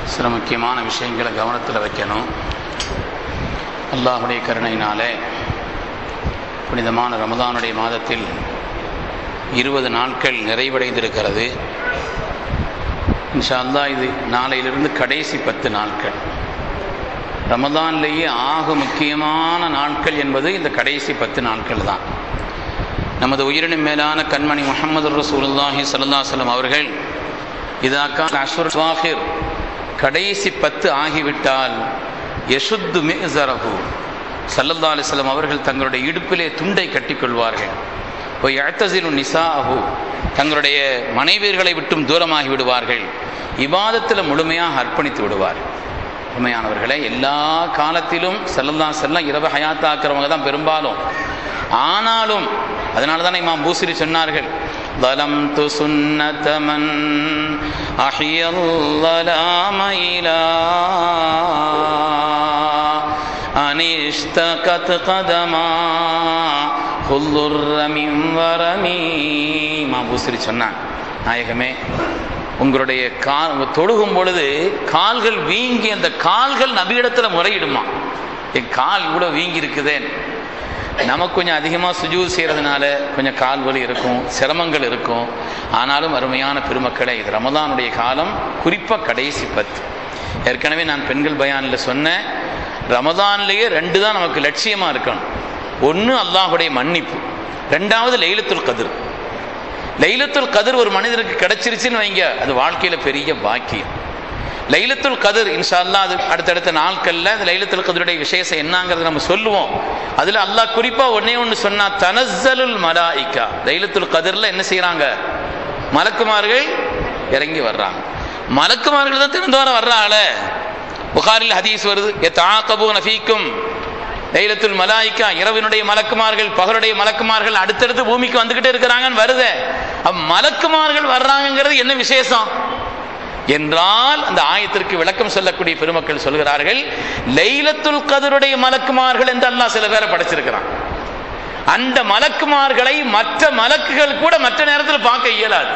சில முக்கியமான விஷயங்களை கவனத்தில் வைக்கணும் அல்லாஹுடைய கருணையினாலே புனிதமான ரமதானுடைய மாதத்தில் இருபது நாட்கள் நிறைவடைந்திருக்கிறது இன்ஷா அல்லா இது நாளையிலிருந்து கடைசி பத்து நாட்கள் ரமதான்லேயே ஆக முக்கியமான நாட்கள் என்பது இந்த கடைசி பத்து நாட்கள் தான் நமது உயிரினும் மேலான கண்மணி முகமது ரசூலுல்லாஹி சல்லாஹலம் அவர்கள் இதாக்கா அஸ்வர் வாஹிர் கடைசி பத்து ஆகிவிட்டால் யசுத்து மிசரஹு சல்லல்லா அலிஸ்லம் அவர்கள் தங்களுடைய இடுப்பிலே துண்டை கட்டிக்கொள்வார்கள் போய் அழ்த்தசிலு நிசாஹு தங்களுடைய மனைவியர்களை விட்டும் தூரமாகி விடுவார்கள் இவாதத்தில் முழுமையாக அர்ப்பணித்து விடுவார் உண்மையானவர்களை எல்லா காலத்திலும் செல்லல்லா செல்லம் இரவு ஹயாத்தாக்குறவங்க தான் பெரும்பாலும் ஆனாலும் அதனால தானே இமாம் பூசிரி சொன்னார்கள் வலம் து சுன்னதமன் அஹியல்லாமைலா அனிஷ்தகத் கதமா குல்லுர்ர மின் வரமீ இமாம் பூசிரி சொன்னான் நாயகமே உங்களுடைய கால் தொழுகும் பொழுது கால்கள் வீங்கி அந்த கால்கள் நபியிடத்தில் முறையிடுமா என் கால் இவ்வளோ வீங்கி இருக்குதேன் நமக்கு கொஞ்சம் அதிகமாக சுஜூர் செய்கிறதுனால கொஞ்சம் கால் வலி இருக்கும் சிரமங்கள் இருக்கும் ஆனாலும் அருமையான பெருமக்களை இது ரமதானுடைய காலம் குறிப்பாக கடைசி பத்து ஏற்கனவே நான் பெண்கள் பயானில் சொன்னேன் ரமதான்லேயே ரெண்டு தான் நமக்கு லட்சியமாக இருக்கணும் ஒன்று அல்லாஹுடைய மன்னிப்பு ரெண்டாவது லைலத்துல் கதிர் லைலத்துல் கதிர் ஒரு மனிதனுக்கு கிடைச்சிருச்சுன்னு வைங்க அது வாழ்க்கையில் பெரிய பாக்கியம் லைலத்துல் கதிர் இன்ஷா அல்லா அது அடுத்தடுத்த நாட்களில் அந்த லைலத்துல் கதிருடைய விசேஷம் என்னங்கிறத நம்ம சொல்லுவோம் அதில் அல்லாஹ் குறிப்பாக ஒன்னே ஒன்று சொன்னா தனசலுல் மலாய்க்கா லைலத்துல் கதிரில் என்ன செய்கிறாங்க மலக்குமார்கள் இறங்கி வர்றாங்க மலக்குமார்கள் தான் திறந்தவர வர்றாங்களே புகாரில் ஹதீஸ் வருது எத்தாக்கபு நஃபீக்கும் லைலத்துல் மலாய்க்கா இரவினுடைய மலக்குமார்கள் பகலுடைய மலக்குமார்கள் அடுத்தடுத்து பூமிக்கு வந்துகிட்டே இருக்கிறாங்கன்னு வருது மலக்குமார்கள் வர்றாங்கிறது என்ன விசேஷம் என்றால் அந்த ஆயத்திற்கு விளக்கம் சொல்லக்கூடிய பெருமக்கள் சொல்கிறார்கள் லைலத்துல் கதருடைய மலக்குமார்கள் என்று அல்லாஹ் சில பேரை படைச்சிருக்கிறான் அந்த மலக்குமார்களை மற்ற மலக்குகள் கூட மற்ற நேரத்தில் பார்க்க இயலாது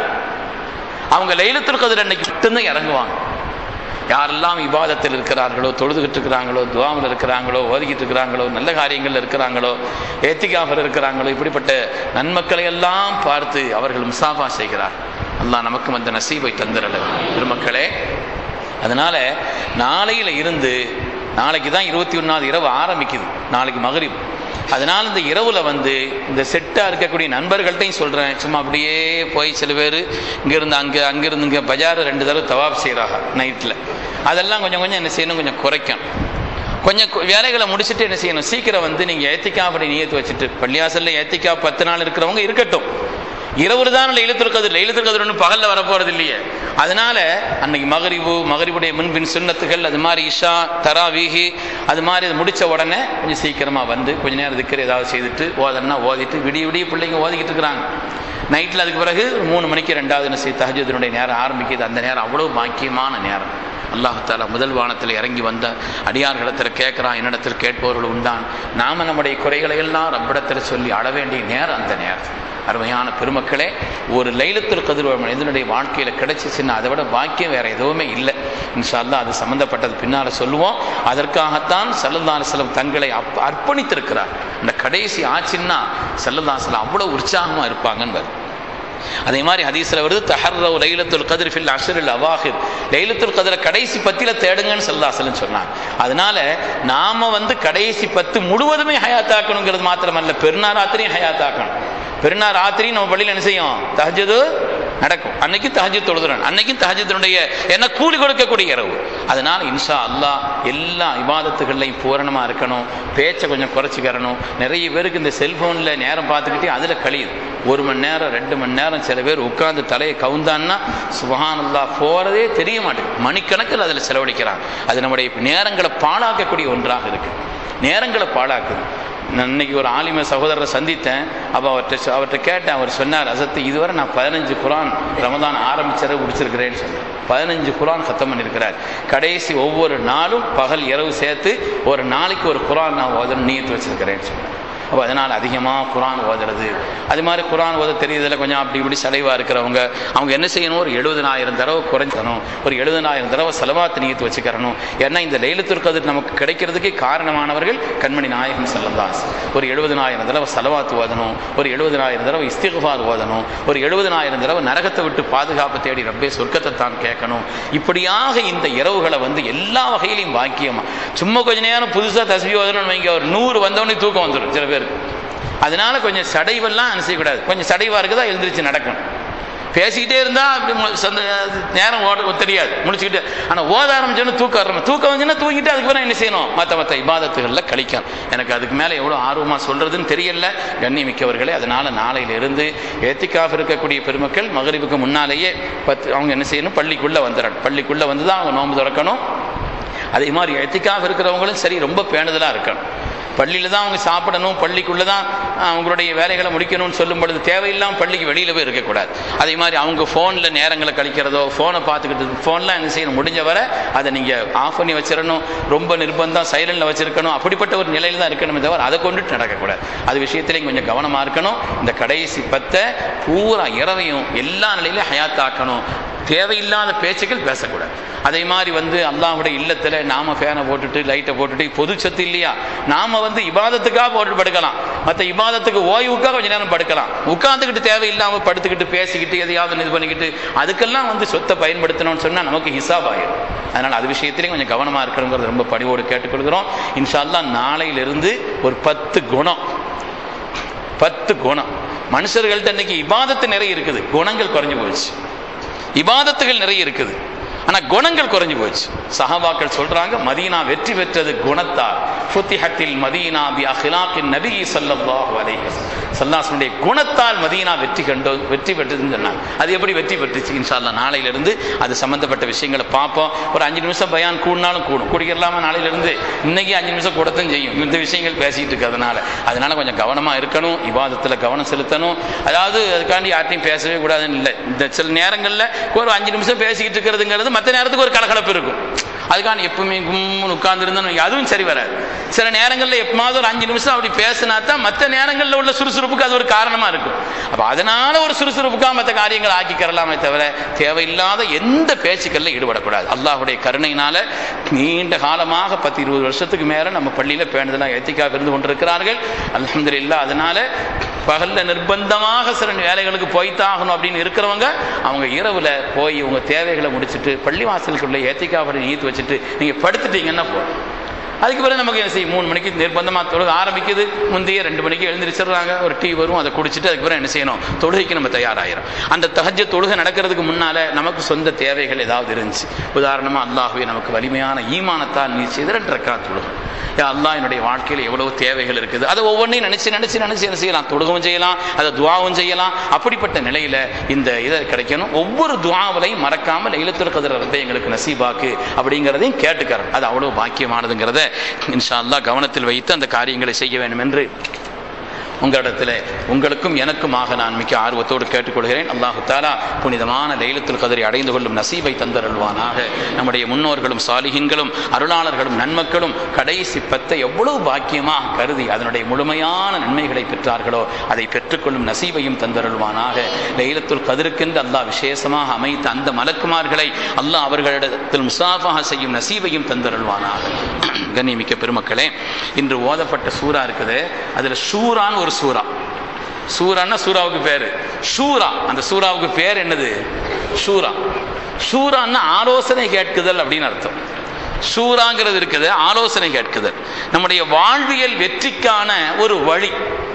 அவங்க லைலத்துல் கதிர் அன்னைக்கு மட்டும்தான் இறங்குவாங்க யாரெல்லாம் விவாதத்தில் இருக்கிறார்களோ தொழுதுகிட்டு இருக்கிறாங்களோ துவாமில் இருக்கிறாங்களோ ஓதிக்கிட்டு இருக்கிறாங்களோ நல்ல காரியங்கள் இருக்கிறாங்களோ ஏத்திகாஃபர் இருக்கிறாங்களோ இப்படிப்பட்ட நன்மக்களை எல்லாம் பார்த்து அவர்கள் முசாஃபா செய்கிறார் அல்லாஹ் நமக்கும் அந்த நசீபை தந்திரல பெருமக்களே அதனால நாளையில இருந்து நாளைக்கு தான் இருபத்தி ஒன்றாவது இரவு ஆரம்பிக்குது நாளைக்கு மகரிப் அதனால் இந்த இரவுல வந்து இந்த செட்டாக இருக்கக்கூடிய நண்பர்கள்ட்டையும் சொல்கிறேன் சும்மா அப்படியே போய் சில பேர் இங்கேருந்து அங்கே அங்கேருந்து இங்கே பஜார் ரெண்டு தடவை தவாப் செய்கிறாங்க நைட்டில் அதெல்லாம் கொஞ்சம் கொஞ்சம் என்ன செய்யணும் கொஞ்சம் குறைக்கும் கொஞ்சம் வேலைகளை முடிச்சுட்டு என்ன செய்யணும் சீக்கிரம் வந்து நீங்கள் ஏத்திக்கா அப்படி நியத்து வச்சுட்டு பள்ளியாசலில் ஏத்திக்கா பத்து நாள் இருக்கிறவங்க இருக்கட்டும் இரவு தான் லைலத்துல் கதிர் லைலத்துல் கதிர் ஒன்றும் பகலில் வரப்போகிறது இல்லையே அதனால அன்னைக்கு மகரிபு மகரிபுடைய முன்பின் சுண்ணத்துகள் அது மாதிரி இஷா தரா வீகி அது மாதிரி அது முடித்த உடனே கொஞ்சம் சீக்கிரமாக வந்து கொஞ்ச நேரம் திக்கிற ஏதாவது செய்துட்டு ஓதன்னா ஓதிட்டு விடிய விடிய பிள்ளைங்க ஓதிக்கிட்டு இருக்கிறாங்க நைட்டில் அதுக்கு பிறகு மூணு மணிக்கு ரெண்டாவது என்ன செய்ய தஹஜத்தினுடைய நேரம் ஆரம்பிக்குது அந்த நேரம் அவ்வளோ பாக்கியமான நேரம் அல்லாஹால முதல் வானத்தில் இறங்கி வந்த அடியார்களிடத்தில் கேட்குறான் என்னிடத்தில் கேட்பவர்கள் உண்டான் நாம நம்முடைய குறைகளை எல்லாம் ரப்பிடத்தில் சொல்லி அழ வேண்டிய நேரம் அந்த நேரம் அருமையான பெருமக்களே ஒரு லைலத்துல் கதிர் ஒரு மனிதனுடைய வாழ்க்கையில் கிடைச்சிச்சுன்னா அதை விட பாக்கியம் வேற எதுவுமே இல்லை இன்ஷால்லா அது சம்மந்தப்பட்டது பின்னால் சொல்லுவோம் அதற்காகத்தான் சல்லல்லாசலம் தங்களை அப் அர்ப்பணித்திருக்கிறார் இந்த கடைசி ஆச்சுன்னா சல்லல்லாசலம் அவ்வளோ உற்சாகமாக இருப்பாங்கன்னு அதே மாதிரி ஹதீஸ்ல வருது தஹர்ரவ் லைலத்துல் கதிர் ஃபில் அஷரில் அவாஹிர் லைலத்துல் கதிரை கடைசி பத்தில தேடுங்கன்னு சல்லாசலன்னு சொன்னாங்க அதனால நாம வந்து கடைசி பத்து முழுவதுமே ஹயாத்தாக்கணுங்கிறது மாத்திரமல்ல பெருநா ராத்திரியும் ஹயாத்தாக்கணும் பெருநா ராத்திரி நம்ம பள்ளியில் என்ன செய்யும் தஹஜது நடக்கும் அன்னைக்கு தஹஜி தொழுதுறன் அன்னைக்கும் தஹஜத்தினுடைய என்ன கூலி கொடுக்கக்கூடிய இரவு அதனால இன்ஷா அல்லாஹ் எல்லா இபாதத்துகள்லையும் பூரணமா இருக்கணும் பேச்சை கொஞ்சம் குறைச்சிக்கிறணும் நிறைய பேருக்கு இந்த செல்போன்ல நேரம் பார்த்துக்கிட்டே அதுல கழியுது ஒரு மணி நேரம் ரெண்டு மணி நேரம் சில பேர் உட்கார்ந்து தலையை கவுந்தான்னா சுபஹானல்லா போறதே தெரிய மாட்டேங்குது மணிக்கணக்கில் அதில் செலவழிக்கிறாங்க அது நம்முடைய நேரங்களை பாழாக்கக்கூடிய ஒன்றாக இருக்கு நேரங்களை பாழாக்குது நான் இன்னைக்கு ஒரு ஆலிம சகோதரரை சந்தித்தேன் அப்போ அவர்கிட்ட அவர்கிட்ட கேட்டேன் அவர் சொன்னார் அசத்து இதுவரை நான் பதினஞ்சு குரான் ரமதான் ஆரம்பிச்சதை முடிச்சிருக்கிறேன்னு சொன்னேன் பதினஞ்சு குரான் சத்தம் பண்ணியிருக்கிறார் கடைசி ஒவ்வொரு நாளும் பகல் இரவு சேர்த்து ஒரு நாளைக்கு ஒரு குரான் நான் ஓதணும் நீத்து வச்சிருக்கிறேன்னு சொன்னேன் அப்போ அதனால் அதிகமாக குரான் ஓதுறது அது மாதிரி குரான் ஓத தெரியுதில்ல கொஞ்சம் அப்படி இப்படி சலைவாக இருக்கிறவங்க அவங்க என்ன செய்யணும் ஒரு எழுபதனாயிரம் தடவை குறைஞ்சிக்கணும் ஒரு எழுபதனாயிரம் தடவை செலவாத்து நீத்து வச்சுக்கிறணும் ஏன்னா இந்த லைலத்துல் கதிர் நமக்கு கிடைக்கிறதுக்கே காரணமானவர்கள் கண்மணி நாயகம் செல்லந்தாஸ் ஒரு எழுபதனாயிரம் தடவை செலவாத்து ஓதணும் ஒரு எழுபதனாயிரம் தடவை இஸ்திகுபார் ஓதணும் ஒரு எழுபதனாயிரம் தடவை நரகத்தை விட்டு பாதுகாப்பு தேடி ரப்பே சொர்க்கத்தை தான் கேட்கணும் இப்படியாக இந்த இரவுகளை வந்து எல்லா வகையிலையும் பாக்கியமா சும்மா கொஞ்ச நேரம் புதுசாக தஸ்பி ஓதணும்னு வைங்க ஒரு நூறு வந்தவொடனே தூக்கம் வந்துடும் சில பேருக்கு அதனால கொஞ்சம் சடைவெல்லாம் அனுசரிக்கூடாது கொஞ்சம் சடைவா இருக்குதா எழுந்திரிச்சு நடக்கணும் பேசிக்கிட்டே இருந்தா அப்படி மு- சொந்த நேரம் ஓட தெரியாது முடிச்சுக்கிட்டு ஆனா ஓத ஆரம்பிச்சோன்னு தூக்கம் வரும் தூக்கம் வந்துச்சுன்னா தூங்கிட்டு அதுக்கு பிறகு என்ன செய்யணும் மற்ற மற்ற இபாதத்துகள்ல கழிக்கணும் எனக்கு அதுக்கு மேல எவ்வளவு ஆர்வமா சொல்றதுன்னு தெரியல கண்ணியமிக்கவர்களே அதனால நாளையில இருந்து ஏத்திக்காக இருக்கக்கூடிய பெருமக்கள் மகரிபுக்கு முன்னாலேயே பத்து அவங்க என்ன செய்யணும் பள்ளிக்குள்ள வந்துடணும் பள்ளிக்குள்ள வந்து தான் அவங்க நோன்பு திறக்கணும் அதே மாதிரி எத்திக்காக இருக்கிறவங்களும் சரி ரொம்ப பேணுதலா இருக்கணும் பள்ளியில தான் அவங்க சாப்பிடணும் பள்ளிக்குள்ள தான் அஹ், அவங்களுடைய வேலைகளை முடிக்கணும்னு சொல்லும் பொழுது தேவையில்லாம பள்ளிக்கு வெளியில போய் இருக்கக்கூடாது அதே மாதிரி அவங்க ஃபோனில் நேரங்களை கழிக்கிறதோ ஃபோனை பார்த்துக்கிட்டு ஃபோன்லாம் என்ன செய்யணும் முடிஞ்ச வரை அதை நீங்க ஆஃப் பண்ணி வச்சிடணும் ரொம்ப நிர்பந்தம் சைலண்ட்ல வச்சிருக்கணும் அப்படிப்பட்ட ஒரு நிலையில தான் இருக்கணுமே தவிர அதை கொண்டுட்டு நடக்கக்கூடாது அது விஷயத்திலையும் கொஞ்சம் கவனமா இருக்கணும் இந்த கடைசி பத்தை பூரா இரவையும் எல்லா நிலையிலும் ஹயாத்தாக்கணும் தேவையில்லாத பேச்சுக்கள் பேசக்கூடாது அதே மாதிரி வந்து அல்லாஹ்வுடைய இல்லத்துல நாம ஃபேனை போட்டுட்டு லைட்டை போட்டுட்டு பொது சொத்து இல்லையா நாம வந்து இபாதத்துக்காக போட்டு படுக்கலாம் மற்ற இபாதத்துக்கு ஓய்வுக்காக கொஞ்ச நேரம் படுக்கலாம் உட்கார்ந்துக்கிட்டு தேவையில்லாம படுத்துக்கிட்டு பேசிக்கிட்டு எதையாவது இது பண்ணிக்கிட்டு அதுக்கெல்லாம் வந்து சொத்தை பயன்படுத்தணும்னு சொன்னா நமக்கு ஹிசாப் ஆயிடும் அதனால அது விஷயத்திலையும் கொஞ்சம் கவனமா இருக்கணுங்கிறது ரொம்ப பணிவோடு கேட்டுக்கொள்கிறோம் இன்ஷா அல்லாஹ் நாளையிலிருந்து ஒரு பத்து குணம் பத்து குணம் மனுஷர்கள்ட்ட இன்னைக்கு இபாதத்து நிறைய இருக்குது குணங்கள் குறைஞ்சு போச்சு இபாதத்துகள் நிறைய இருக்குது ஆனா குணங்கள் குறைஞ்சு போச்சு சஹாபாக்கள் சொல்றாங்க மதீனா வெற்றி பெற்றது குணத்தால் ஃபுத்திஹத்தில் மதீனா பி அஹ்லாக்கின் நபி ஸல்லல்லாஹு அலைஹி வஸல்லம் சல்லாஸ்னுடைய குணத்தால் மதீனா வெற்றி கண்டோ வெற்றி பெற்றதுன்னு சொன்னாங்க அது எப்படி வெற்றி பெற்றுச்சு இன்ஷா அல்லாஹ் நாளையில இருந்து அது சம்பந்தப்பட்ட விஷயங்களை பார்ப்போம் ஒரு அஞ்சு நிமிஷம் பயான் கூடினாலும் கூடும் குடிக்கலாமா நாளையில இருந்து இன்னைக்கு அஞ்சு நிமிஷம் கூடத்தான் செய்யும் இந்த விஷயங்கள் பேசிட்டு இருக்கிறதுனால அதனால கொஞ்சம் கவனமா இருக்கணும் இபாதத்துல கவனம் செலுத்தணும் அதாவது அதுக்காண்டி யார்ட்டையும் பேசவே கூடாதுன்னு இல்லை இந்த சில நேரங்கள்ல ஒரு அஞ்சு நிமிஷம் பேசிக்கிட்டு இருக்கிறதுங்கிறது மற்ற நேரத்துக்கு ஒரு கலகலப்பு இருக்கும் அதுக்காண்டி எப்பவுமே கும்னு உட்கார்ந்துருந்தோம் அதுவும் சரி வராது சில நேரங்களில் எப்பமாவது ஒரு அஞ்சு நிமிஷம் அப்படி பேசினா தான் மற்ற நேரங்களில் உள்ள சுறுசுறுப்புக்கு அது ஒரு காரணமா இருக்கும் அப்ப அதனால ஒரு சுறுசுறுப்புக்காக மற்ற காரியங்கள் ஆக்கிக்கிறலாமே தவிர தேவையில்லாத எந்த பேச்சுக்கள்ல ஈடுபடக்கூடாது அல்லாஹ்வுடைய கருணையினால நீண்ட காலமாக பத்து இருபது வருஷத்துக்கு மேல நம்ம பள்ளியில பேணுதலாக எத்திக்காக இருந்து கொண்டிருக்கிறார்கள் அல்ஹம்துலில்லாஹ் அதனால பகல்ல நிர்பந்தமாக சில வேலைகளுக்கு போய்த்தாகணும் அப்படின்னு இருக்கிறவங்க அவங்க இரவுல போய் உங்க தேவைகளை முடிச்சிட்டு பள்ளி வாசலுக்குள்ள ஏத்திக்காபடி நீத்து வச்சுட்டு நீங்க படுத்துட்டீங்கன்னா போதும் அதுக்கு பிறகு நமக்கு என்ன செய்யும் மூணு மணிக்கு நிர்பந்தமா தொழுக ஆரம்பிக்குது முந்தைய ரெண்டு மணிக்கு எழுந்திரிச்சிடுறாங்க ஒரு டீ வரும் அதை குடிச்சிட்டு அதுக்கு பிறகு என்ன செய்யணும் தொழுகைக்கு நம்ம தயாராகிறோம் அந்த தஹஜ்ஜ தொழுகை நடக்கிறதுக்கு முன்னால நமக்கு சொந்த தேவைகள் ஏதாவது இருந்துச்சு உதாரணமா அல்லாஹ்வே நமக்கு வலிமையான ஈமானத்தால் நீ செய்து ரெண்டு ரக்கா தொழுகை யா அல்லாஹ் என்னுடைய வாழ்க்கையில எவ்வளவு தேவைகள் இருக்குது அதை ஒவ்வொன்றையும் நினைச்சு நினைச்சு நினைச்சு என்ன செய்யலாம் தொழுகவும் செய்யலாம் அதை துவாவும் செய்யலாம் அப்படிப்பட்ட நிலையில இந்த இதை கிடைக்கணும் ஒவ்வொரு துவாவிலையும் மறக்காம லைலத்துல் கதிர ரப்பை எங்களுக்கு நசீபாக்கு அப்படிங்கிறதையும் கேட்டுக்கிறோம் அது அவ்வளவு பாக்கியமானதுங்கிறத இன்ஷா அல்லாஹ் கவனத்தில் வைத்து அந்த காரியங்களை செய்ய வேண்டும் என்று உங்களிடத்தில் உங்களுக்கும் எனக்குமாக நான் மிக்க ஆர்வத்தோடு கேட்டுக்கொள்கிறேன் அல்லாஹு தாலா புனிதமான லைலத்துல் கதிரை அடைந்து கொள்ளும் நசீபை தந்தருள்வானாக நம்முடைய முன்னோர்களும் சாலிகின்களும் அருளாளர்களும் நன்மக்களும் கடைசி பத்தை எவ்வளவு பாக்கியமாக கருதி அதனுடைய முழுமையான நன்மைகளை பெற்றார்களோ அதை பெற்றுக்கொள்ளும் நசீபையும் தந்தருள்வானாக லைலத்துல் கதிருக்கென்று அல்லாஹ் விசேஷமாக அமைத்த அந்த மலக்குமார்களை அல்லாஹ் அவர்களிடத்தில் முசாஃபாக செய்யும் நசீபையும் தந்தருள்வானாக கண்ணியமிக்க பெருமக்களே இன்று ஓதப்பட்ட சூறா இருக்குது அதுல ஷூரான்னு ஒரு சூறா சூரான்னா சூறாவுக்கு பேரு ஷூரா அந்த சூறாவுக்கு பேர் என்னது ஷூரா ஷூரான்னா ஆலோசனை கேட்குதல் அப்படின்னு அர்த்தம் ஷூராங்கிறது இருக்குது ஆலோசனை கேட்குதல் நம்முடைய வாழ்வியல் வெற்றிக்கான ஒரு வழி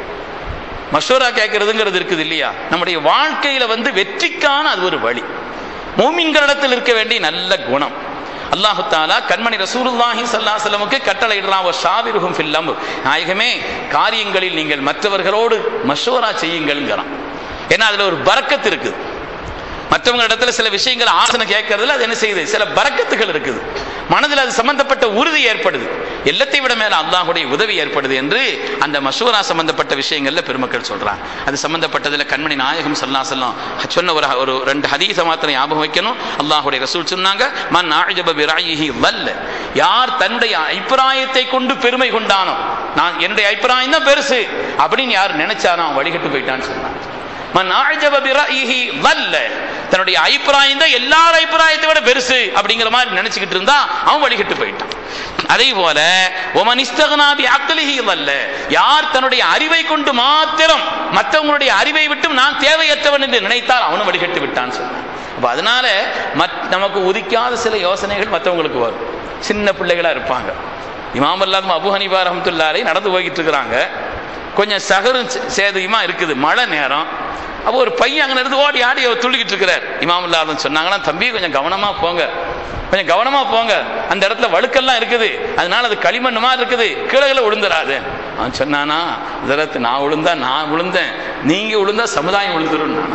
மஷூரா கேட்கறதுங்கிறது இருக்குது இல்லையா நம்முடைய வாழ்க்கையில வந்து வெற்றிக்கான அது ஒரு வழி மூமின்களிடத்தில் இருக்க வேண்டிய நல்ல குணம் அல்லாஹு தாலா கண்மணி ரசூலுல்லாஹி ஸல்லல்லாஹு கட்டளையிடுறான் ஒரு ஷாவிருஹும் ஃபில் அம்ர் நாயகமே காரியங்களில் நீங்கள் மற்றவர்களோடு மஷூரா செய்யுங்கள்ங்கிறான் ஏன்னா அதுல ஒரு பரக்கத்து இருக்குது மற்றவங்க இடத்துல சில விஷயங்கள் ஆசனை கேட்கறதுல அது என்ன செய்யுது சில பறக்கத்துகள் இருக்குது மனதில் அது சம்பந்தப்பட்ட உறுதி ஏற்படுது எல்லாத்தை விட மேல அல்லாஹுடைய உதவி ஏற்படுது என்று அந்த மசூரா சம்பந்தப்பட்ட விஷயங்கள்ல பெருமக்கள் சொல்றாங்க அது சம்பந்தப்பட்டதுல கண்மணி நாயகம் சல்லா செல்லம் சொன்ன ஒரு ஒரு ரெண்டு ஹதீஸை மாத்திரம் ஞாபகம் வைக்கணும் அல்லாஹுடைய ரசூல் சொன்னாங்க மன் ஆஜப பிராயிஹி வல்ல யார் தன்னுடைய அபிப்பிராயத்தை கொண்டு பெருமை கொண்டானோ நான் என்னுடைய அபிப்பிராயம் தான் பெருசு அப்படின்னு யார் நினைச்சானோ அவன் வழிகட்டு போயிட்டான்னு சொன்னான் மன் அஅஜப பிரஅயிஹி வல்ல தன்னுடைய அபிப்பிராயம் தான் எல்லார் அபிப்பிராயத்தை விட பெருசு அப்படிங்கிற மாதிரி நினைச்சுக்கிட்டு இருந்தா அவன் வழிகட்டு போயிட்டான் அதே போல ஒமன் இஸ்தகனாபி அக்லிஹி வல்ல யார் தன்னுடைய அறிவை கொண்டு மாத்திரம் மற்றவங்களுடைய அறிவை விட்டும் நான் தேவையற்றவன் என்று நினைத்தால் அவனும் வழிகட்டு விட்டான்னு சொன்னான் அப்ப அதனால மத் நமக்கு உதிக்காத சில யோசனைகள் மற்றவங்களுக்கு வரும் சின்ன பிள்ளைகளா இருப்பாங்க இமாம் அல்லாஹ் அபு ஹனீபா ரஹமத்துல்லாரை நடந்து போய்கிட்டு இருக்கிறாங்க கொஞ்சம் சகரும் சே- சேதையுமா இருக்குது மழை நேரம் அப்போ ஒரு பையன் அங்கே இருந்து ஓடி ஆடி அவர் துள்ளிக்கிட்டு இருக்கிறார் இமாம் இல்லாதன்னு சொன்னாங்கன்னா தம்பி கொஞ்சம் கவனமா போங்க கொஞ்சம் கவனமா போங்க அந்த இடத்துல வழுக்கெல்லாம் இருக்குது அதனால அது களிமண் மாதிரி இருக்குது கீழே விழுந்துடாது அவன் சொன்னானா இதரத்து நான் விழுந்தா நான் விழுந்தேன் நீங்க விழுந்தா சமுதாயம் விழுந்துரும் நானா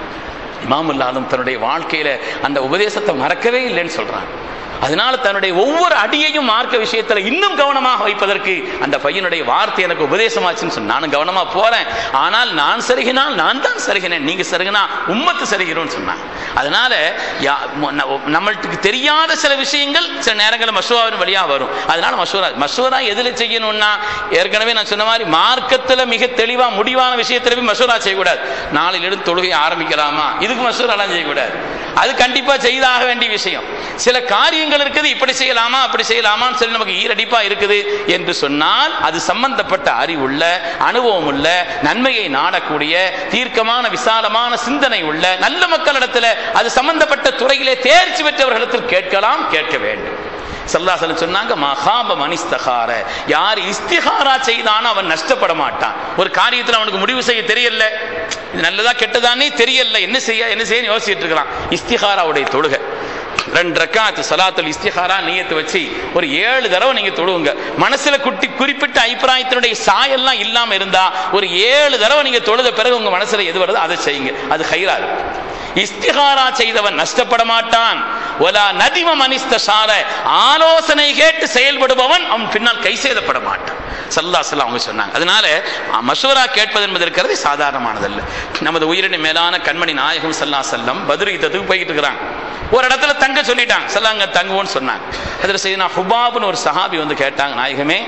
இமாம் இல்லாதும் தன்னுடைய வாழ்க்கையில அந்த உபதேசத்தை மறக்கவே இல்லைன்னு சொல்றான் அதனால தன்னுடைய ஒவ்வொரு அடியையும் மார்க்க விஷயத்துல இன்னும் கவனமாக வைப்பதற்கு அந்த பையனுடைய வார்த்தை எனக்கு உபதேசமாச்சுன்னு சொன்ன நானும் கவனமா போறேன் ஆனால் நான் சருகினால் நான் தான் சருகினேன் நீங்க சருகினா உம்மத்து சருகிறோம்னு சொன்னாங்க அதனால யா- ம- ந- நம்மளுக்கு தெரியாத சில விஷயங்கள் சில நேரங்களில் மசூராவின் வழியா வரும் அதனால மசூரா மசூரா எதுல செய்யணும்னா ஏற்கனவே நான் சொன்ன மாதிரி மார்க்கத்துல மிக தெளிவா முடிவான விஷயத்துல போய் மசூரா செய்யக்கூடாது நாளிலிருந்து தொழுகை ஆரம்பிக்கலாமா இதுக்கு மசூராலாம் செய்யக்கூடாது அது கண்டிப்பா செய்தாக வேண்டிய விஷயம் சில காரியங்கள் இருக்குது இப்படி செய்யலாமா அப்படி செய்யலாமான்னு சொல்லி நமக்கு ஈரடிப்பா இருக்குது என்று சொன்னால் அது சம்பந்தப்பட்ட அறிவுள்ள அனுபவம் உள்ள நன்மையை நாடக்கூடிய தீர்க்கமான விசாலமான சிந்தனை உள்ள நல்ல மக்களிடத்துல அது சம்பந்தப்பட்ட துறையிலே தேர்ச்சி பெற்றவர்களிடத்தில் கேட்கலாம் கேட்க வேண்டும் சல்லாசலம் சொன்னாங்க மகாப மனிஸ்தகார யார் இஸ்திகாரா செய்தானோ அவன் நஷ்டப்பட மாட்டான் ஒரு காரியத்தில் அவனுக்கு முடிவு செய்ய தெரியல இது நல்லதா கெட்டதானே தெரியல என்ன செய்ய என்ன செய்ய யோசிச்சுட்டு இருக்கிறான் இஸ்திகாராவுடைய தொழுகை ரெண்டு ரக்காத்து சலாத்துல் இஸ்திகாரா நியத்து வச்சு ஒரு ஏழு தடவை நீங்க தொழுவுங்க மனசுல குட்டி குறிப்பிட்ட அபிப்பிராயத்தினுடைய சாயெல்லாம் இல்லாம இருந்தா ஒரு ஏழு தடவை நீங்க தொழுத பிறகு உங்க மனசுல எது வருதோ அதை செய்யுங்க அது ஹைரா இருக்கும் இஸ்திகாரா செய்தவன் நஷ்டப்பட மாட்டான் ஒலா நதிம மனிஸ்தார ஆலோசனை கேட்டு செயல்படுபவன் அவன் பின்னால் கை செய்தப்பட மாட்டான் சல்லா சல்லா அவங்க சொன்னாங்க அதனால அஹ், மஷூரா கேட்பது என்பது இருக்கிறது சாதாரணமானதல்ல நமது உயிரின மேலான கண்மணி நாயகம் சல்லா செல்லம் பத்ரு யுத்தத்துக்கு போய்கிட்டு இருக்கிறாங்க ஒரு இடத்துல தங்க சொல்லிட்டாங்க சல்லாங்க தங்குவோன்னு சொன்னாங்க அதில் செய்து நான் ஹுபாப்னு ஒரு சஹாபி வந்து கேட்டாங்க நாயகமே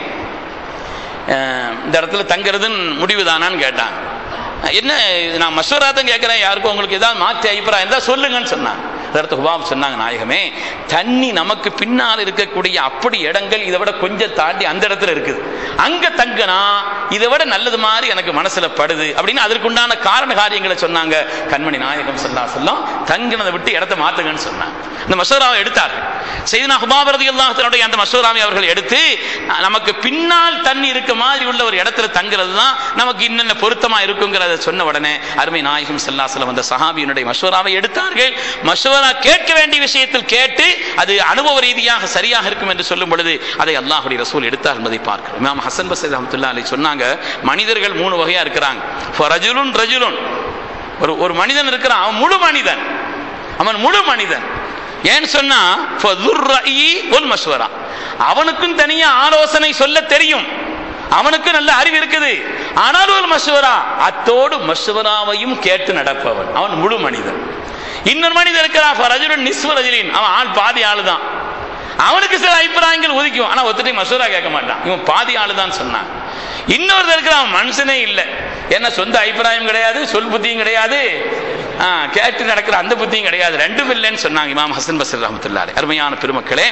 அஹ், இந்த இடத்துல தங்குறதுன்னு முடிவு தானான்னு கேட்டாங்க என்ன இது நான் மசூரா தான் கேட்குறேன் யாருக்கும் உங்களுக்கு ஏதாவது மாற்றி அபிப்பிராயம் இருந்தால் சொல்லுங்கன்னு சொன்னாங்க அதற்கு ஹுபாப் சொன்னாங்க நாயகமே தண்ணி நமக்கு பின்னால் இருக்கக்கூடிய அப்படி இடங்கள் இதை விட கொஞ்சம் தாண்டி அந்த இடத்துல இருக்குது அங்க தங்கினா இதை விட நல்லது மாதிரி எனக்கு மனசுல படுது அப்படின்னு அதற்குண்டான காரண காரியங்களை சொன்னாங்க கண்மணி நாயகம் சொல்லா சொல்லம் தங்கினதை விட்டு இடத்த மாத்துங்கன்னு சொன்னாங்க இந்த மசூராவை எடுத்தார்கள் செய்தினா ஹுபாபரதி தன்னுடைய அந்த மசூராவை அவர்கள் எடுத்து நமக்கு பின்னால் தண்ணி இருக்க மாதிரி உள்ள ஒரு இடத்துல தங்குறது தான் நமக்கு இன்னென்ன பொருத்தமா இருக்குங்கிறத சொன்ன உடனே அருமை நாயகம் செல்லாசலம் அந்த சஹாபியினுடைய மசூராவை எடுத்தார்கள் மசூரா கேட்க வேண்டிய விஷயத்தில் கேட்டு அது அனுபவ ரீதியாக சரியாக இருக்கும் என்று சொல்லும் பொழுது அதை அல்லாஹுடைய ரசூல் எடுத்தார் என்பதை பார்க்கிறோம் இமாம் ஹசன் பசீத் அஹமத்துல்லா அலி சொன்னாங்க மனிதர்கள் மூணு வகையா இருக்கிறாங்க ரஜுலுன் ரஜுலுன் ஒரு ஒரு மனிதன் இருக்கிறான் அவன் முழு மனிதன் அவன் முழு மனிதன் ஏன்னு சொன்னா ஃபதுர் ரஅயி வல் மஷ்வரா அவனுக்கும் தனியா ஆலோசனை சொல்ல தெரியும் அவனுக்கு நல்ல அறிவு இருக்குது ஆனால் ஒரு மஷ்வரா அத்தோடு மஷ்வராவையும் கேட்டு நடப்பவன் அவன் முழு மனிதன் இன்னொரு மனிதன் இருக்கிறான் ரஜுலன் நிஸ்வ ரஜுலின் அவன் ஆள் பாதி ஆளு தான் அவனுக்கு சில அபிப்பிராயங்கள் ஒதுக்கும் ஆனா ஒத்துட்டு மசூரா கேட்க மாட்டான் இவன் பாதி ஆளு தான் சொன்னான் இன்னொருத்தர் இருக்கிறான் மனுஷனே இல்லை என்ன சொந்த அபிப்பிராயம் கிடையாது சொல் புத்தியும் கிடையாது ஆ, கேட்டு நடக்கிற அந்த புத்தியும் கிடையாது ரெண்டும் இல்லைன்னு சொன்னாங்க இமாம் ஹசன் பசர் ரஹமத்துல்லாரி அருமையான பெருமக்களே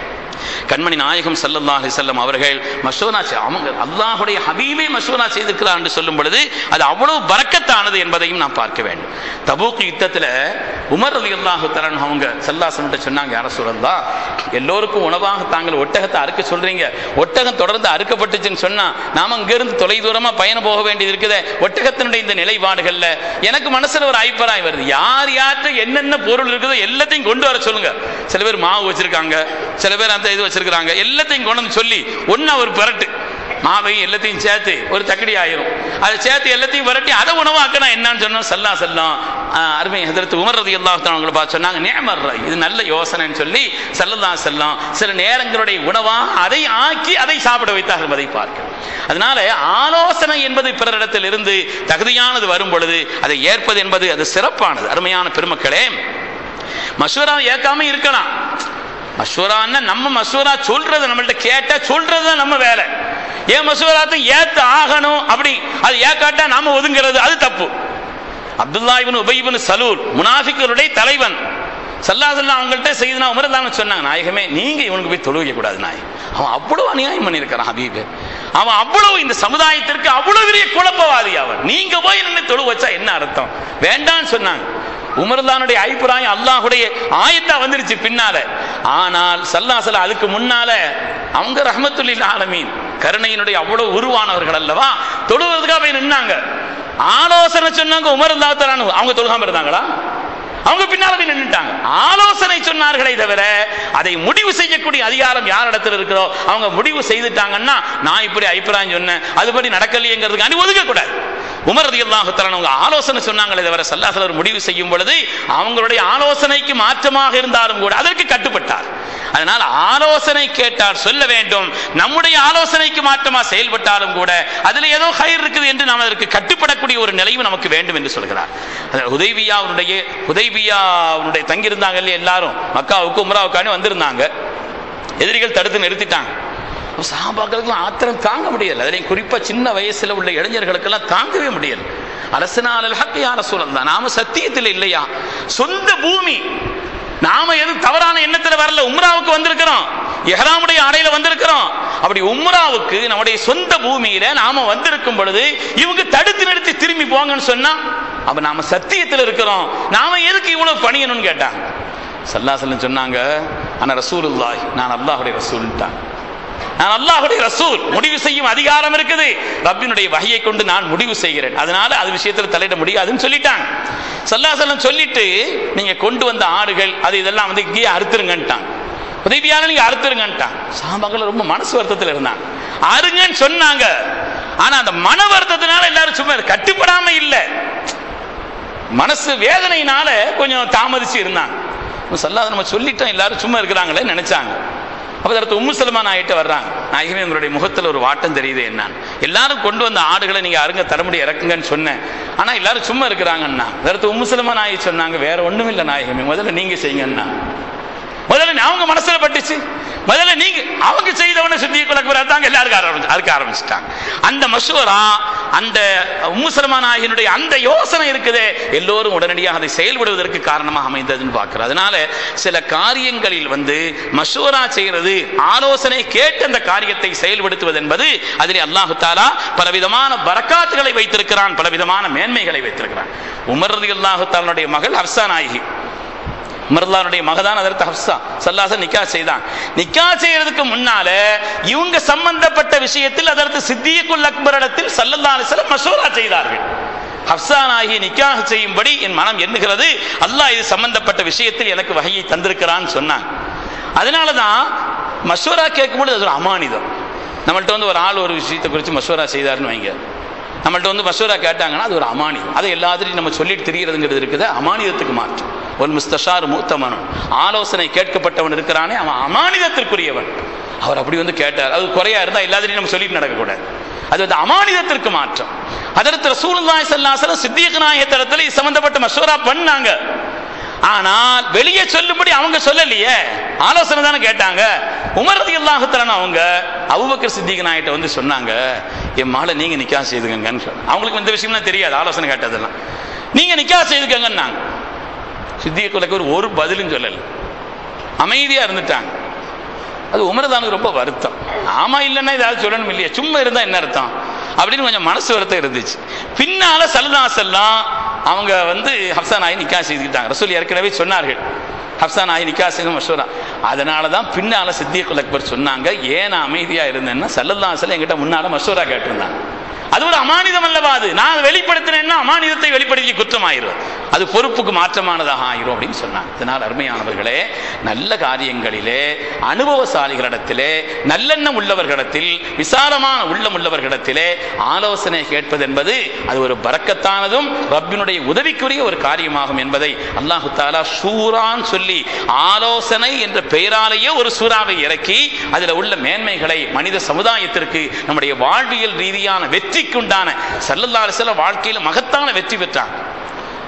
கண்மணி நாயகம் ஸல்லல்லாஹு அலைஹி வஸல்லம் அவர்கள் மஷூரா செய்- அவங்க அல்லாஹ்வுடைய ஹபீபே மஷூரா செய்திருக்கிறார் என்று சொல்லும் பொழுது அது அவ்வளவு பரக்கத்தானது என்பதையும் நாம் பார்க்க வேண்டும் தபூக் யுத்தத்துல உமர் ரலியல்லாஹு தஆலா அவங்க சல்லாசன் சொன்னாங்க யார சொல்லலாம் எல்லோருக்கும் உணவாக தாங்கள் ஒட்டகத்தை அறுக்க சொல்றீங்க ஒட்டகம் தொடர்ந்து அறுக்கப்பட்டுச்சுன்னு சொன்னா நாம இங்கிருந்து தொலை தூரமா பயணம் போக வேண்டியது இருக்குதே ஒட்டகத்தினுடைய இந்த நிலைப்பாடுகள்ல எனக்கு மனசுல ஒரு அபிப்பிராயம் வருது யார் யார்கிட்ட என்னென்ன பொருள் இருக்குதோ எல்லாத்தையும் கொண்டு வர சொல்லுங்க சில பேர் மாவு வச்சிருக்காங்க சில பேர் அந்த இது வச்சிருக்காங்க எல்லாத்தையும் கொண்டு வந்து சொல்லி ஒண்ணா ஒரு பரட்டு மாவையும் எல்லாத்தையும் சேர்த்து ஒரு தக்கடி ஆயிரும் அதை சேர்த்து எல்லாத்தையும் விரட்டி அதை உணவாக்கினா என்னன்னு சொன்னா சல்லா செல்லம் அருமை ஹதரத்து உமர் ரதி அவங்களை பார்த்து சொன்னாங்க நேமர் இது நல்ல யோசனைன்னு சொல்லி சல்லல்லா செல்லம் சில நேரங்களுடைய உணவா அதை ஆக்கி அதை சாப்பிட வைத்தார்கள் என்பதை பார்க்க அதனால ஆலோசனை என்பது பிறரிடத்தில் இருந்து தகுதியானது வரும் பொழுது அதை ஏற்பது என்பது அது சிறப்பானது அருமையான பெருமக்களே மசூரா ஏற்காம இருக்கலாம் மசூரான்னா நம்ம மசூரா சொல்றது நம்மள்ட்ட கேட்டா சொல்றது தான் நம்ம வேலை ஏன் மசூராத்தை ஏத்து ஆகணும் அப்படி அது ஏக்காட்டா நாம ஒதுங்கிறது அது தப்பு அப்துல்லா இவன் உபைபன் சலூல் முனாஃபிக்கருடைய தலைவன் சல்லாசல்லா அவங்கள்ட்ட செய்தனா உமரதான்னு சொன்னாங்க நாயகமே நீங்க இவனுக்கு போய் தொழுவிக்க கூடாது நாய் அவன் அவ்வளவு அநியாயம் பண்ணியிருக்கிறான் ஹபீபு அவன் அவ்வளவு இந்த சமுதாயத்திற்கு அவ்வளவு பெரிய குழப்பவாதி அவன் நீங்க போய் நின்று தொழு வச்சா என்ன அர்த்தம் வேண்டான்னு சொன்னாங்க உமர்தானுடைய அபிப்பிராயம் அல்லாஹுடைய ஆயத்தா வந்துருச்சு பின்னால ஆனால் சல்லாசல அதுக்கு முன்னால அவங்க ரஹமத்துல்லில் ஆலமீன் கருணையினுடைய அவ்வளவு உருவானவர்கள் அல்லவா தொழுவதற்காக போய் நின்னாங்க ஆலோசனை சொன்னாங்க உமர் அல்லாத்தானு அவங்க தொழுகாம இருந்தாங்களா அவங்க பின்னால போய் நின்னுட்டாங்க ஆலோசனை சொன்னார்களே தவிர அதை முடிவு செய்யக்கூடிய அதிகாரம் யார் இடத்துல இருக்கிறோ அவங்க முடிவு செய்துட்டாங்கன்னா நான் இப்படி அபிப்பிராயம் சொன்னேன் அதுபடி நடக்கலையேங்கிறதுக்கு அனு ஒதுக்க கூடாது உமர் ரதியல்லாஹுத்தரன் அவங்க ஆலோசனை சொன்னாங்களே தவிர சல்லாசலர் முடிவு செய்யும் பொழுது அவங்களுடைய ஆலோசனைக்கு மாற்றமாக இருந்தாலும் கூட அதற்கு கட்டுப்பட்டார் அதனால் ஆலோசனை கேட்டால் சொல்ல வேண்டும் நம்முடைய ஆலோசனைக்கு மாற்றமா செயல்பட்டாலும் கூட அதுல ஏதோ கயிறு இருக்குது என்று நாம் அதற்கு கட்டுப்படக்கூடிய ஒரு நிலையும் நமக்கு வேண்டும் என்று சொல்கிறார் உதவியாவுடைய உதவியாவுடைய தங்கியிருந்தாங்க இல்லையா எல்லாரும் மக்காவுக்கு உம்ராவுக்கானு வந்திருந்தாங்க எதிரிகள் தடுத்து நிறுத்திட்டாங்க சாபாக்களுக்கு ஆத்திரம் தாங்க முடியல அதுலேயும் குறிப்பா சின்ன வயசுல உள்ள இளைஞர்களுக்கெல்லாம் தாங்கவே முடியல அரசனால் ஹக்கையான சூழல் தான் நாம சத்தியத்தில் இல்லையா சொந்த பூமி நாம எதுவும் தவறான எண்ணத்துல வரல உம்ராவுக்கு வந்திருக்கிறோம் எஹராமுடைய அடையில வந்திருக்கிறோம் அப்படி உம்ராவுக்கு நம்முடைய சொந்த பூமியில நாம வந்திருக்கும் பொழுது இவங்க தடுத்து நிறுத்தி திரும்பி போங்கன்னு சொன்னா அப்ப நாம சத்தியத்தில் இருக்கிறோம் நாம எதுக்கு இவ்வளவு பணியணும்னு கேட்டாங்க சல்லாசலம் சொன்னாங்க ஆனா ரசூலுல்லாஹ் நான் அல்லாஹுடைய ரசூல்ட்டாங்க நான் அல்லாஹுடைய ரசூல் முடிவு செய்யும் அதிகாரம் இருக்குது ரப்பினுடைய வகையை கொண்டு நான் முடிவு செய்கிறேன் அதனால அது விஷயத்தில் தலையிட முடியாதுன்னு சொல்லிட்டாங்க சல்லாசலம் சொல்லிட்டு நீங்க கொண்டு வந்த ஆடுகள் அது இதெல்லாம் வந்து இங்கேயே அறுத்துருங்கன்ட்டாங்க உதவியான நீங்க அறுத்துருங்கன்ட்டாங்க சாபாக்கள் ரொம்ப மனசு வருத்தத்தில் இருந்தாங்க அருங்கன்னு சொன்னாங்க ஆனா அந்த மன வருத்தத்தினால எல்லாரும் சும்மா கட்டுப்படாம இல்லை மனசு வேதனையினால கொஞ்சம் தாமதிச்சு இருந்தாங்க சொல்லாத நம்ம சொல்லிட்டோம் எல்லாரும் சும்மா இருக்கிறாங்களே நினைச்சாங்க அப்போ அடுத்து உம்மு சலமான் ஆகிட்டு வர்றாங்க நாயகமே உங்களுடைய முகத்தில் ஒரு வாட்டம் தெரியுது என்னன்னு எல்லாரும் கொண்டு வந்த ஆடுகளை நீங்க அருங்க தரமுடி இறக்குங்கன்னு சொன்னேன் ஆனா எல்லாரும் சும்மா இருக்கிறாங்கன்னா அடுத்து உம்மு சலமான் ஆகி சொன்னாங்க வேற ஒண்ணும் இல்லை நாயகமே முதல்ல நீங்க செய்யுங்கன்னா முதல்ல அவங்க மனசுல பட்டுச்சு முதல்ல நீங்க அவங்க செய்தவன சுத்தி குலக்குறாங்க எல்லாருக்கும் ஆரம்பிச்சு அதுக்கு ஆரம்பிச்சிட்டாங்க அந்த மசூரா அந்த உம்முசலமான் ஆகியனுடைய அந்த யோசனை இருக்குதே எல்லோரும் உடனடியாக அதை செயல்படுவதற்கு காரணமாக அமைந்ததுன்னு பார்க்கிறோம் அதனால சில காரியங்களில் வந்து மசூரா செய்யறது ஆலோசனை கேட்டு அந்த காரியத்தை செயல்படுத்துவது என்பது அதில் அல்லாஹு தாலா பலவிதமான பரக்காத்துகளை வைத்திருக்கிறான் பலவிதமான மேன்மைகளை வைத்திருக்கிறான் உமர்றது அல்லாஹு தாலனுடைய மகள் ஹர்சா நாயகி உமர்லானுடைய மகதான் அதற்கு ஹப்சா சல்லாசன் நிக்கா செய்தான் நிக்கா செய்யறதுக்கு முன்னால இவங்க சம்பந்தப்பட்ட விஷயத்தில் அதற்கு சித்தியக்குல் அக்பர் இடத்தில் சல்லல்லா அலிஸ்லம் மசூரா செய்தார்கள் ஹப்சான் ஆகிய நிக்காக செய்யும்படி என் மனம் எண்ணுகிறது அல்லாஹ் இது சம்பந்தப்பட்ட விஷயத்தில் எனக்கு வகையை தந்திருக்கிறான்னு சொன்னாங்க அதனாலதான் மசூரா கேட்கும்போது அது ஒரு அமானிதம் நம்மள்ட்ட வந்து ஒரு ஆள் ஒரு விஷயத்தை குறித்து மசூரா செய்தாருன்னு வைங்க நம்மள்ட்ட வந்து மசூரா கேட்டாங்கன்னா அது ஒரு அமானிதம் அதை எல்லாத்திலையும் நம்ம சொல்லிட்டு தெரியறதுங்கிறது இருக்குது அமானிதத்துக்கு மாற்றம் ஒரு முஸ்தஷார் மூத்தமனும் ஆலோசனை கேட்கப்பட்டவன் இருக்கிறானே அவன் அமானிதத்திற்குரியவன் அவர் அப்படி வந்து கேட்டார் அது குறையா இருந்தா எல்லாத்திலையும் நம்ம சொல்லிட்டு நடக்கக்கூடாது அது வந்து அமானிதத்திற்கு மாற்றம் அதற்கு ரசூலுல்லாஹி ஸல்லல்லாஹு அலைஹி வஸல்லம் சித்திக் நாயகத்திடத்தில் இது சம்பந்தப்பட்ட மசூரா பண்ணாங்க ஆனால் வெளியே சொல்லும்படி அவங்க சொல்லலையே ஆலோசனை தானே கேட்டாங்க உமர் ரதி அல்லாஹுத்தரன் அவங்க அபுபக்கர் சித்திக் நாயிட்ட வந்து சொன்னாங்க என் மகளை நீங்க நிக்கா செய்துக்கங்கன்னு சொன்ன அவங்களுக்கு இந்த விஷயம்லாம் தெரியாது ஆலோசனை கேட்டதெல்லாம் நீங்க நிக்கா செய்துக்கங்கன்னாங்க சித்தியக்குலக்கு ஒரு ஒரு பதிலும் சொல்லல அமைதியா இருந்துட்டாங்க அது உமரதானுக்கு ரொம்ப வருத்தம் ஆமா இல்லைன்னா ஏதாவது சொல்லணும் இல்லையா சும்மா இருந்தா என்ன அர்த்தம் அப்படின்னு கொஞ்சம் மனசு வருத்தம் இருந்துச்சு பின்னால சல்லுதாசெல்லாம் அவங்க வந்து ஹப்சான் ஆகி நிக்கா செய்துக்கிட்டாங்க ரசூல் ஏற்கனவே சொன்னார்கள் ஹப்சான் ஆகி நிக்கா செய்து மஷூரா அதனால தான் பின்னால சித்தியக்குல் அக்பர் சொன்னாங்க ஏன் நான் அமைதியா இருந்தேன்னா சல்லல்லாசல் என்கிட்ட முன்னால மஷூரா கேட்டிருந்தாங்க அது ஒரு அமானிதம் அல்லவா அது நான் வெளிப்படுத்தினேன்னா அமானிதத்தை வெளிப்படுத்தி குற்றமாயிரும் அது பொறுப்புக்கு மாற்றமானதாக ஆயிரும் அப்படின்னு சொன்னாங்க இதனால் அருமையானவர்களே நல்ல காரியங்களிலே அனுபவசாலிகளிடத்திலே நல்லெண்ணம் உள்ளவர்களிடத்தில் விசாலமான உள்ளம் உள்ளவர்களிடத்திலே ஆலோசனை கேட்பது என்பது அது ஒரு பறக்கத்தானதும் ரப்பினுடைய உதவிக்குரிய ஒரு காரியமாகும் என்பதை அல்லாஹு தாலா சூரான் சொல்லி ஆலோசனை என்ற பெயராலேயே ஒரு சூறாவை இறக்கி அதில் உள்ள மேன்மைகளை மனித சமுதாயத்திற்கு நம்முடைய வாழ்வியல் ரீதியான வெற்றிக்குண்டான சல்லல்லா அலிஸ்லாம் வாழ்க்கையில் மகத்தான வெற்றி பெற்றாங்க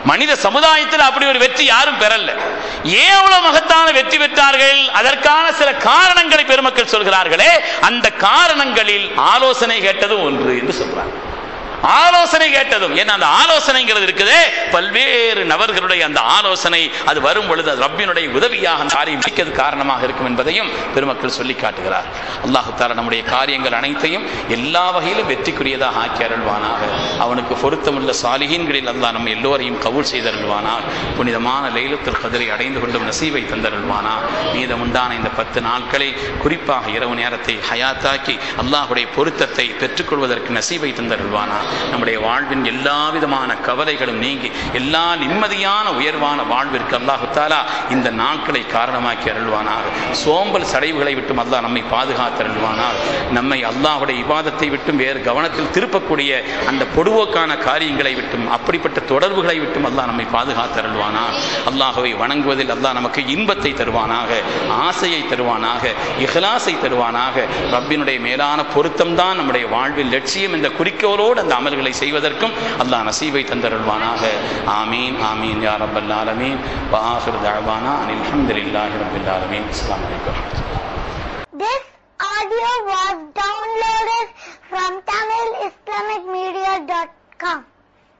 மனித சமுதாயத்தில் அப்படி ஒரு வெற்றி யாரும் பெறல ஏன் அவ்வளவு மகத்தான வெற்றி பெற்றார்கள் அதற்கான சில காரணங்களை பெருமக்கள் சொல்கிறார்களே அந்த காரணங்களில் ஆலோசனை கேட்டதும் ஒன்று என்று சொல்றாங்க ஆலோசனை கேட்டதும் ஏன்னா அந்த ஆலோசனைங்கிறது இருக்குதே பல்வேறு நபர்களுடைய அந்த ஆலோசனை அது வரும் பொழுது அது ரப்பினுடைய உதவியாக அந்த காரியம் முடிக்கிறது காரணமாக இருக்கும் என்பதையும் பெருமக்கள் சொல்லி காட்டுகிறார் அல்லாஹு தாலா நம்முடைய காரியங்கள் அனைத்தையும் எல்லா வகையிலும் வெற்றிக்குரியதாக ஆக்கி அருள்வானாக அவனுக்கு பொருத்தமுள்ள சாலிகீன்களில் அல்லாஹ் நம்ம எல்லோரையும் கவுல் செய்தருள்வானாக புனிதமான லைலத்துல் கதிரை அடைந்து கொண்டும் நசீவை தந்தருள்வானா மீதமுண்டான இந்த பத்து நாட்களை குறிப்பாக இரவு நேரத்தை ஹயாத்தாக்கி அல்லாஹுடைய பொருத்தத்தை பெற்றுக்கொள்வதற்கு நசீவை தந்தருள்வானா நம்முடைய வாழ்வின் எல்லா விதமான கவலைகளும் நீங்கி எல்லா நிம்மதியான உயர்வான வாழ்விற்கு அல்லாஹு தாலா இந்த நாட்களை காரணமாக்கி அருள்வானாக சோம்பல் சடைவுகளை விட்டும் அல்லாஹ் நம்மை பாதுகாத்தருள்வானாக நம்மை அல்லாஹுடைய இபாதத்தை விட்டும் வேறு கவனத்தில் திருப்பக்கூடிய அந்த பொடுவோக்கான காரியங்களை விட்டும் அப்படிப்பட்ட தொடர்புகளை விட்டும் அல்லாஹ் நம்மை பாதுகாத்தருள்வானா அல்லாஹுவை வணங்குவதில் அல்லாஹ் நமக்கு இன்பத்தை தருவானாக ஆசையை தருவானாக இஹ்லாஸை தருவானாக ரப்பினுடைய மேலான பொருத்தம்தான் நம்முடைய வாழ்வில் லட்சியம் என்ற குறிக்கோளோடு அந்த அமல்களை செய்வதற்கும் அல்லாஹ் நசீவை தந்தருள்வானாக ஆமீன் ஆமீன் யா ரப்பல் ஆலமீன் வாஹிர் தஅவானா அனில் ஹம்துலில்லாஹி ரப்பில் ஆலமீன் அஸ்ஸலாமு அலைக்கும் This audio was downloaded from TamilIslamicMedia.com.